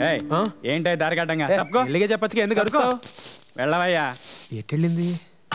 రేయ్ ఆ? ఏంటో దారి కట్టంగా తప్పుకో ఇల్లుగే చెప్పచ్చుగా ఎందుకు తప్పుకో అరుస్తావు వెళ్ళవయ్యా ఎట్టెళ్ళింది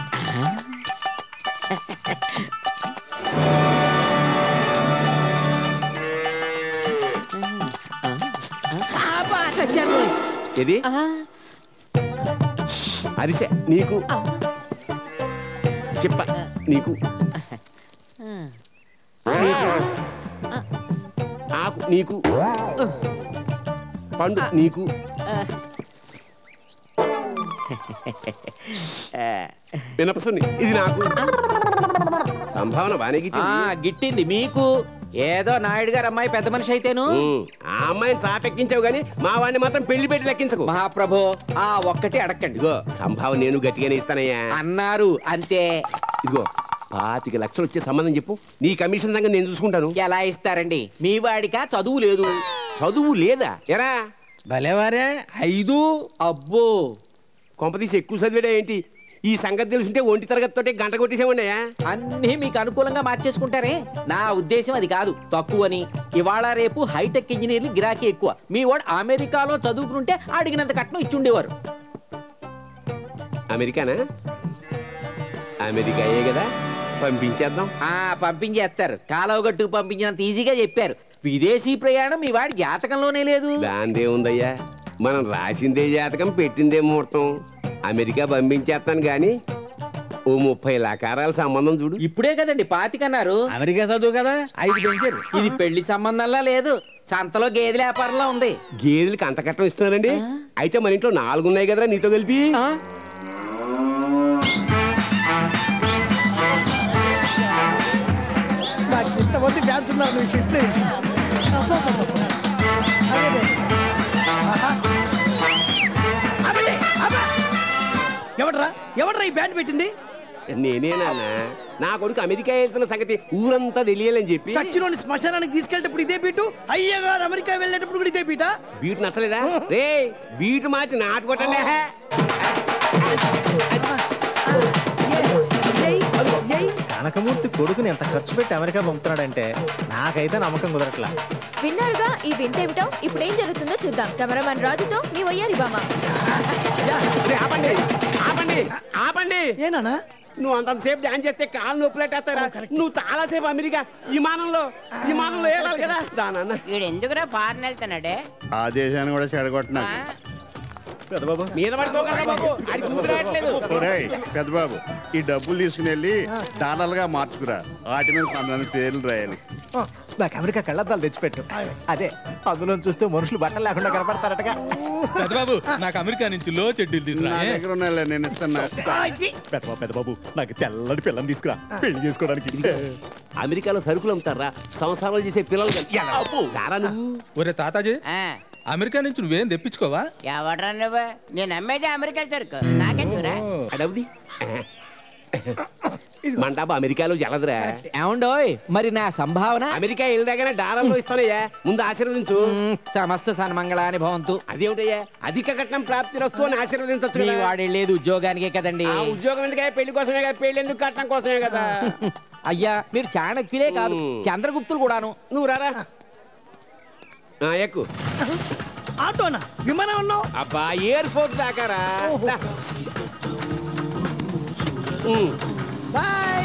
ఇది అరిసె నీకు చెప్ప నీకు నీకు. ఆకు నీకు పండు నీకు వినపసుని ఇది నాకు సంభావన బానే ఆ గిట్టింది. గిట్టింది మీకు ఏదో నాయుడు గారు అమ్మాయి పెద్ద మనిషి అయితేను ఉమ్, ఆ అమ్మాయిని చాపెక్కించావు గాని మా వాడిని మాత్రం పెళ్లి పెట్టి లెక్కించకు మహాప్రభు ఆ ఒక్కటి అడగండి ఇదిగో సంభావన నేను గట్టిగానే ఇస్తానయ్యా అన్నారు అంతే ఇదిగో పాతిక లక్షలు వచ్చే సంబంధం చెప్పు నీ కమిషన్ సంగతి నేను చూసుకుంటాను ఎలా ఇస్తారండి మీ వాడికా చదువు లేదు చదువు లేదా ఎరా భలేవారే ఐదు అబ్బో కొంపతీసి ఎక్కువ చదివాడా ఏంటి ఈ సంగతి తెలుసుంటే ఒంటి తరగతితోటే గంట కొట్టేసేవాడియా అన్నీ మీకు అనుకూలంగా మార్చేసుకుంటారే నా ఉద్దేశం అది కాదు తక్కువని ఇవాళ రేపు హైటెక్ ఇంజనీర్లు గిరాకీ ఎక్కువ మీ వాడు అమెరికాలో చదువుకుంటే అడిగినంత కట్నం ఇచ్చి ఉండేవారు అమెరికానా అమెరికా అయ్యే కదా పంపించేద్దాం ఆ పంపించేస్తారు కాలువగట్టుకు పంపించినంత ఈజీగా చెప్పారు విదేశీ ప్రయాణం మీ వాడి జాతకంలోనే లేదు దాందే ఉందయ్యా మనం రాసిందే జాతకం పెట్టిందే ముహూర్తం అమెరికా పంపించేస్తాను గాని ఓ ముప్పై లకారాల సంబంధం చూడు ఇప్పుడే కదండి పాతికన్నారు అమెరికా చదువు కదా ఐదు పెంచారు ఇది పెళ్లి సంబంధంలా లేదు సంతలో గేదెల వ్యాపారంలో ఉంది గేదెలకి అంత కట్టం ఇస్తున్నారండి అయితే మన ఇంట్లో నాలుగు ఉన్నాయి కదరా నీతో కలిపి ఆ? నాకు ఇంతమంది ఫ్యాన్స్ ఉన్నారు నువ్వు షిఫ్ట్ వేసి ఎవడ్రా ఎవడ్రా ఈ బ్యాండ్ పెట్టింది నేనేనా నా కొడుకు అమెరికా వెళ్తున్న సంగతి ఊరంతా తెలియాలని చెప్పి చచ్చిలోని శ్మశానానికి తీసుకెళ్ళేటప్పుడు ఇదే బీటు అయ్యగారు అమెరికా వెళ్ళేటప్పుడు కూడా ఇదే బీటా బీట్ నచ్చలేదా రే బీట్ మార్చి నాటు కొట్టండి కనకమూర్తి కొడుకుని ఎంత ఖర్చు పెట్టి అమెరికా పంపుతున్నాడంటే నాకైతే నమ్మకం కుదరట్లా విన్నారుగా ఈ వింతేమిటో ఇప్పుడు ఏం జరుగుతుందో చూద్దాం కెమెరామెన్ రాజుతో మీ వయ్యారి బామ రే, ఆపండి ఆపండి ఆపండి ఏనా నువ్వు అంతసేపు డాన్స్ చేస్తే కాలు నొప్పులెట్టేస్తారా నువ్వు చాలా సేపు అమెరికా విమానంలో విమానంలో వెళ్ళాలి కదా దానన్న వీడు ఎందుకురా ఫారెన్ వెళ్తున్నాడే ఆ దేశాన్ని కూడా చెడగొట్టినా మీద పడిపోగలరా బాబు అది కుదిరాట్లేదు ఒరేయ్ పెద్దబాబు ఈ డబ్బులు తీసుకుని వెళ్ళి డాలర్లుగా మార్చుకురా వాటి మీద కొంతమంది పేర్లు రాయాలి నాకు అమెరికా కళ్ళద్దాలు తెచ్చిపెట్టు అదే అందులో చూస్తే మనుషులు బట్టలు లేకుండా కనపడతారటగా పెద్దబాబు నాకు అమెరికా నుంచి లో చెడ్డీలు తీసుకురా నా దగ్గర ఉన్నాయి నేను ఇస్తున్నా పెద్దబాబు పెద్దబాబు నాకు తెల్లటి పిల్లని తీసుకురా పెళ్లి చేసుకోవడానికి అమెరికాలో సరుకులు అమ్ముతారా సంసారాలు చేసే పిల్లలు కాదు. ఎలా? రారా నువ్వు ఒరే తాతాజీ ఆ, అమెరికా నుంచి నువ్వేం తెప్పించుకోవా ఎవడ్రా నువ్వు నేను అమ్మేది అమెరికా సరుకు నాకెందుకురా అడవుది మన డబ్బా అమెరికాలో జలదురా ఏమండోయ్ మరి నా సంభావన అమెరికా వెళ్ళదాగానే డాలర్లో ఇస్తానయ్యా ముందు ఆశీర్వదించు మ్, సమస్త సన్మంగళాని భవంతు అదేమిటయ్యా అధిక కట్నం ప్రాప్తి వస్తూ అని ఆశీర్వదించచ్చు మీ కదా. వాడు వెళ్ళేది ఉద్యోగానికే కదండి ఆ ఉద్యోగం ఎందుకే పెళ్లి కోసమే కదా పెళ్లి ఎందుకు కట్నం కోసమే కదా అయ్యా మీరు చాణక్యులే కాదు మ్. చంద్రగుప్తులు కూడాను నువ్వు రారా ఆ, ఎక్కు ఆటోనా విమానం అన్నావు అబ్బా ఎయిర్పోర్ట్ దాకారా దా. ఉమ్. బాయ్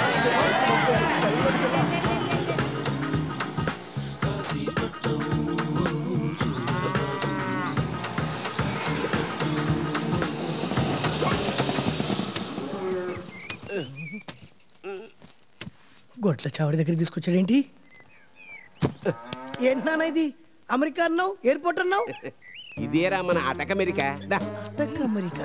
గొడ్ల చావడి దగ్గర తీసుకొచ్చాడేంటి ఏంటి నాన్న ఇది అమెరికా అన్నావు ఎయిర్పోర్ట్ అన్నావు ఇదేరా మన అటక అమెరికా దా దక్క అమెరికా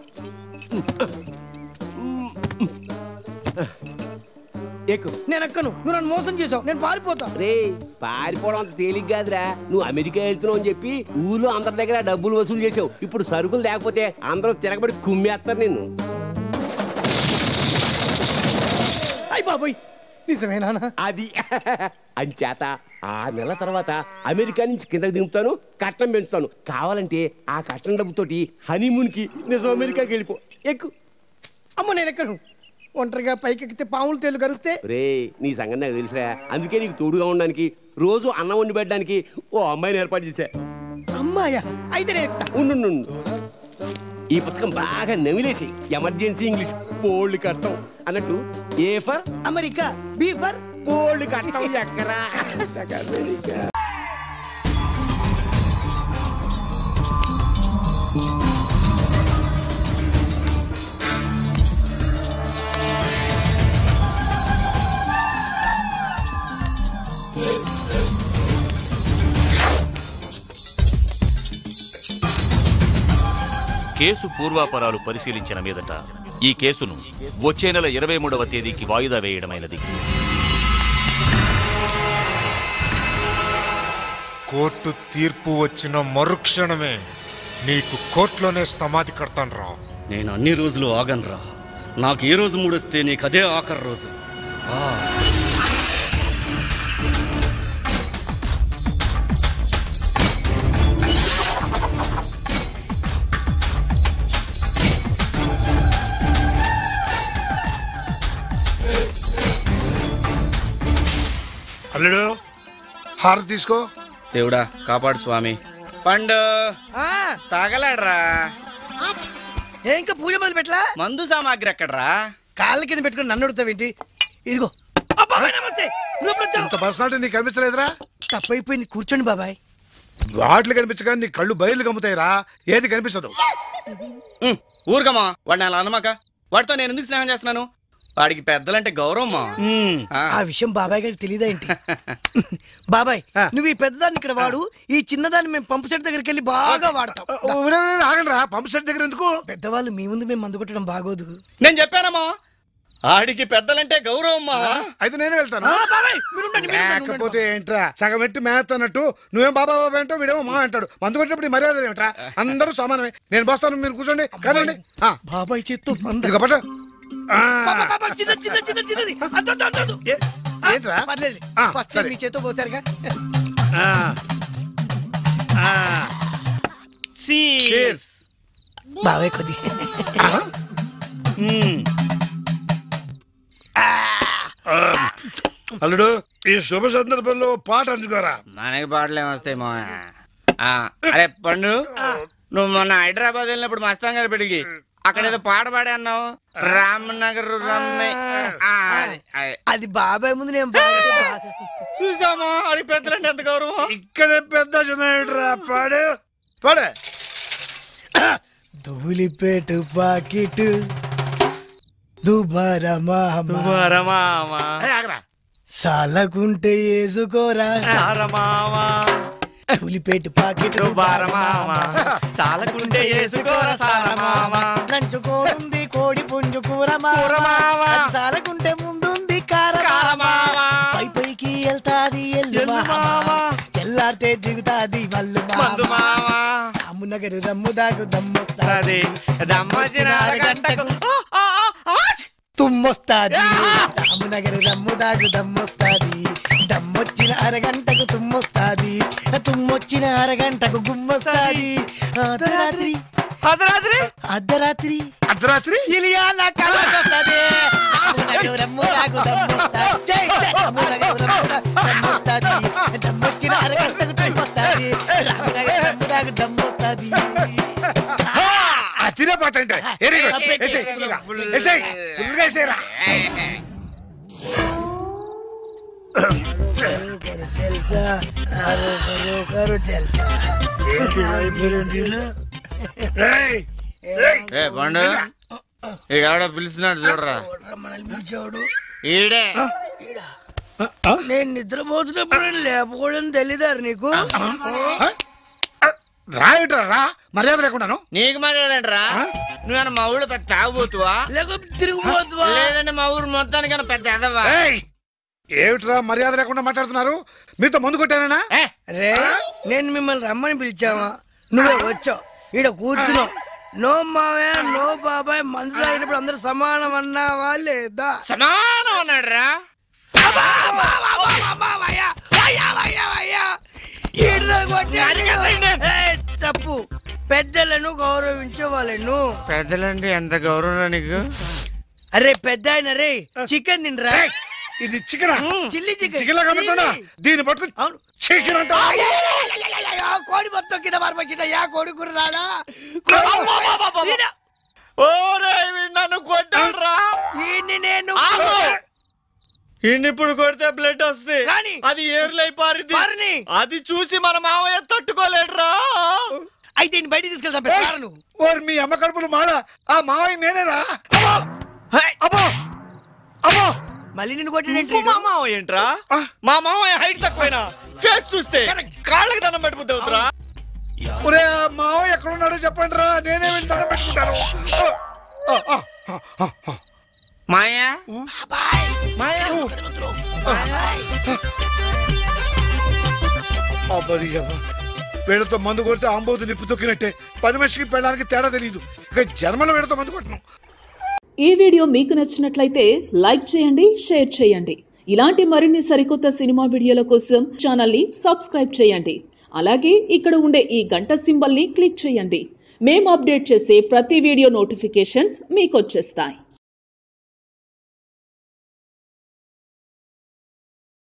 ఎక్కు నేను ఎక్కను నువ్వు నన్ను మోసం చేసావు నేను పారిపోతా రే పారిపోవడం అంత తేలిక కాదురా నువ్వు అమెరికా వెళ్తున్నావు అని చెప్పి ఊళ్ళో అందరి దగ్గర డబ్బులు వసూలు చేసావు ఇప్పుడు సరుకులు లేకపోతే అందరూ తిరగబడి కుమ్మేస్తారు నిన్ను అయ్యి బాబోయ్ నిజమేనా అది అంచేత ఆ నెల తర్వాత అమెరికా నుంచి కిందకి దింపుతాను కట్నం పెంచుతాను కావాలంటే ఆ కట్నం డబ్బుతోటి హనీమూన్కి నిజం అమెరికాకి వెళ్ళిపో ఎక్కు అమ్మ నేను ఎక్కను ఒంటరిగా పైకెక్కితే పాములు తేలు కరిస్తే రే నీ సంగతి నాకు తెలుసురా అందుకే నీకు తోడుగా ఉండడానికి రోజు అన్నం వండి పెట్టడానికి ఓ అమ్మాయిని ఏర్పాటు చేశా అమ్మ అమ్మాయా అయితే నేను ఎక్కుతా ఉండు ఉండు, ఉండు. ఈ పుస్తకం బాగా నమిలేసి ఎమర్జెన్సీ ఇంగ్లీష్ బోల్డ్ కట్టం అన్నట్టు A for America B for bold కట్టం ఎక్కరా అమెరికా కేసు పూర్వాపరాలు పరిశీలించిన మీదట ఈ కేసును వచ్చే నెల ఇరవై మూడవ తేదీకి వాయిదా వేయడమైనది కోర్టు తీర్పు వచ్చిన మరుక్షణమే నీకు కోర్టులోనే సమాధి కడతాను రా నేను అన్ని రోజులు ఆగనురా నాకు ఏ రోజు మూడొస్తే నీకు అదే ఆఖరి రోజు ఆ. అల్లుడు హారతి తీసుకో దేవుడా కాపాడు స్వామి పండు ఆ, తాగలాడ్రా ఏ ఇంకా పూజ మొదలు పెట్టలా మందు సామాగ్రి ఎక్కడ్రా కాళ్ళ కింద పెట్టుకుని నన్ను అడుగుతావేంటి ఇదిగో ఆ, బాబాయ్ నమస్తే నువ్వు ఎప్పుడు వచ్చావు? ఇంత పర్సనాలిటీ నీకు కనిపించలేదురా తప్పైపోయింది కూర్చోండి బాబాయ్ వాటిలు కనిపించగా నీ కళ్ళు బయలు గమ్ముతాయిరా ఏది కనిపించదు ఉమ్, ఊరుకమ్మా వాడిని అలా అనమాక వాడితో నేను ఎందుకు స్నేహం చేస్తున్నాను వాడికి పెద్దలంటే గౌరవమ్మా ఉమ్, ఆ. ఆ విషయం బాబాయ్ గారికి తెలియదా ఏంటి బాబాయ్ ఆ. నువ్వు ఈ పెద్దదాన్ని ఇక్కడ వాడు ఈ చిన్నదాన్ని మేము పంపు సెట్ దగ్గరికి వెళ్ళి బాగా వాడతాం ఆగండి రా పంప్ సెట్ దగ్గర ఎందుకు పెద్దవాళ్ళు మీ ముందు మేము మందు కొట్టడం బాగోదు నేను చెప్పానమ్మా ఆడికి పెద్దలంటే గౌరవమ్మా అయితే నేనే వెళ్తాను ఆ, బాబాయ్ మీరు ఉండండి, మీరు ఉండండి, ఉండండి. లేకపోతే ఏంట్రా సగం ఎట్టి మేత అన్నట్టు నువ్వేం బాబా బాబా అంటావు వీడేమో మా అంటాడు మందు కొట్టినప్పుడు ఈ మర్యాద ఏమిట్రా అందరూ సమానమే నేను పోస్తాను మీరు కూర్చోండి కాదండి ఆ, బాబాయ్ చేత్తో మంద ఇదిగో పట్టు. ఆ, బాబా, బాబా, చిన్న చిన్న చిన్న చిన్నది అద్దు, అద్దు, అద్దు, అద్దు. ఏ- ఏంట్రా పర్లేదు ఆ, ఫస్ట్ సరే. మీ చేత్తో పోసారుగా ఆ. ఆ. Cheers. బాబాయ్ కొద్ది అల్లుడు ఈ శుభ సందర్భంలో పాట అందుకోరా మనకి పాటలు ఏమొస్తాయి మా అరే పండు నువ్వు మొన్న హైదరాబాద్ వెళ్ళినప్పుడు మస్తాన్ గారి పెడిగి అక్కడ ఏదో పాట పాడే అన్నావు రామనగర్ రమ్మే ఆ, అది, అది. అది బాబాయ్ ముందు నేను పాడితే బాగా- చూసామా అది పెద్దలంటే ఎంత గౌరవం ఇక్కడే పెద్ద చిన్నరా పాడు పాడు ధూళిపేటు పాకిట్ దుబారా మామ వరమామా ఏయ్, ఆగరా సాలకుంటే వేసుకోరా సారమామా ధూళిపేటు పాకిట్ బారమామా సాలకుంటే వేసుకోరా సారమామా నంచుకోనుంది కోడి పుంజు కూర కూర మామ. అది సాలకుంటే ముందుంది కార కారమామా. పై పైకి వెళ్తాది ఎల్లు ఎల్లు మామ మామ. తెల్లారితే దిగుతాది మల్లు మందు మామ మామా రామునగరు రమ్ము దాకు అది దమ్మొస్తాది దమ్మొచ్చిన అరగంటకు తుమ్మొస్తాది రామునగరు రమ్ము దాకు దమ్మొస్తాది దమ్మొచ్చిన అరగంటకు తుమ్మొస్తాది తుమ్మొచ్చిన అరగంటకు గుమ్మొస్తాది అర్ధరాత్రి అర్ధరాత్రి అర్ధరాత్రి అర్ధరాత్రి ఇలియానా కళ్ళకొస్తది రామునగరు రమ్ము దాకు దమ్మొస్తాది జై జై రామునగరు రమ్ము దాకు దమ్మొస్తాది దమ్మొచ్చిన అరగంటకు తుమ్మొస్తాది రామునగరు రమ్ము దాకు దమ్మొస్తాది ఆ తినే పాట అంటే వెరీ గుడ్ ఏసేయ్, ఫుల్గా. ఏసేయ్, ఫుల్గా ఏసేయరా. జల్సా అరొకరు ఒకరు జల్సా ఏయ్, ఏయ్. ఏ పండు ఇక ఎవడో పిలుస్తున్నాడు చూడరా మనల్ని పిలిచాడు ఈడే నేను నిద్రపోతున్నప్పుడు లేకపోవడం తెలీదారు నీకు రా ఇటురా, రా మర్యాద లేకుండాను నీకు మర్యాదంటరా నువ్వేనా మా ఊళ్ళో పెద్ద తాగుబోతువా లేకపోతే తిరిగిపోతువా లేదంటే మా ఊరు మొత్తానికైనా పెద్ద ఎదవా ఏయ్, ఏమిట్రా మర్యాద లేకుండా మాట్లాడుతున్నారు మీతో మందు కొట్టానా రే నేను మిమ్మల్ని రమ్మని పిలిచావా నువ్వే వచ్చావు ఈడ కూర్చున్నావు నో మావయ్య నో బాబాయ్ మందు తాగేటప్పుడు అందరు సమానం అన్నావా లేదా సమానం అన్నాడు రా అబ్బా, అబ్బా, అబ్బా, అబ్బా, అబ్బా, అయ్యా, అయ్యా, అయ్యా, అయ్యా. ఈడ్లో కొట్టాడు. ఏయ్, తప్పు పెద్దలను గౌరవించే వాళ్ళను పెద్దలంటే ఎంత గౌరవం నీకు అరే పెద్ద ఆయన రే చికెన్ తినరా ఏయ్, ఇది చికెన్ చిల్లి చికెన్ చికెన్ లా కనబడుతుందా చిల్లి. దీన్ని పట్టుకుని అవును చికెన్ అంటావా అయ్యయ్యయ్యయ్యయ్యయ్యయ్యో, కోడి మొత్తం కింద మార్పచ్చినయ్యా కోడి కూర రాడా ఓరేయ్, వీడు నన్ను కొట్టాడురా ఈయన్ని నేను ఈయన్ని ఇప్పుడు కొడితే బ్లడ్ వస్తుంది రాని. అది ఏర్లై పారింది పారని. అది చూసి మన మామయ్య తట్టుకోలేడురా అయితే ఈయన బయటికి తీసుకెళ్తాం పెద్ద నువ్వు ఓరి మీ అమ్మ కడుపులు మాడ ఆ మావయ్య నేనేరా అబ్బో అబ్బో మళ్ళీ నిన్ను కొట్టినట్టు నువ్వు మా మామయ్య ఏంట్రా మా మామయ్య హైట్ తక్కువైనా ఫేస్ చూస్తే కాళ్ళకి దండం పెట్టిపోతే అవుతురా ఒరే ఆ మావయ్య ఎక్కడ ఉన్నాడో చెప్పండి రా నేనే వెళ్ళి దండం పెట్టుకుంటాను ఆ, ఆ, ఆ, ఆ, ఆ. మాయా మాయా అబ్బరి అబ్బ. వీళ్ళతో మందు కొడితే ఆంబోతు నిప్పు తొక్కినట్టే పని మనిషికి పెళ్ళడానికి తేడా తెలియదు ఇక జన్మలో వీళ్ళతో మందు కొట్టను ఈ వీడియో మీకు నచ్చినట్లయితే లైక్ చేయండి షేర్ చేయండి ఇలాంటి మరిన్ని సరికొత్త సినిమా వీడియోల కోసం ఛానల్ని సబ్స్క్రైబ్ చేయండి అలాగే ఇక్కడ ఉండే ఈ గంట సింబల్ని క్లిక్ చేయండి మేము అప్డేట్ చేసే ప్రతి వీడియో నోటిఫికేషన్స్ మీకు వచ్చేస్తాయి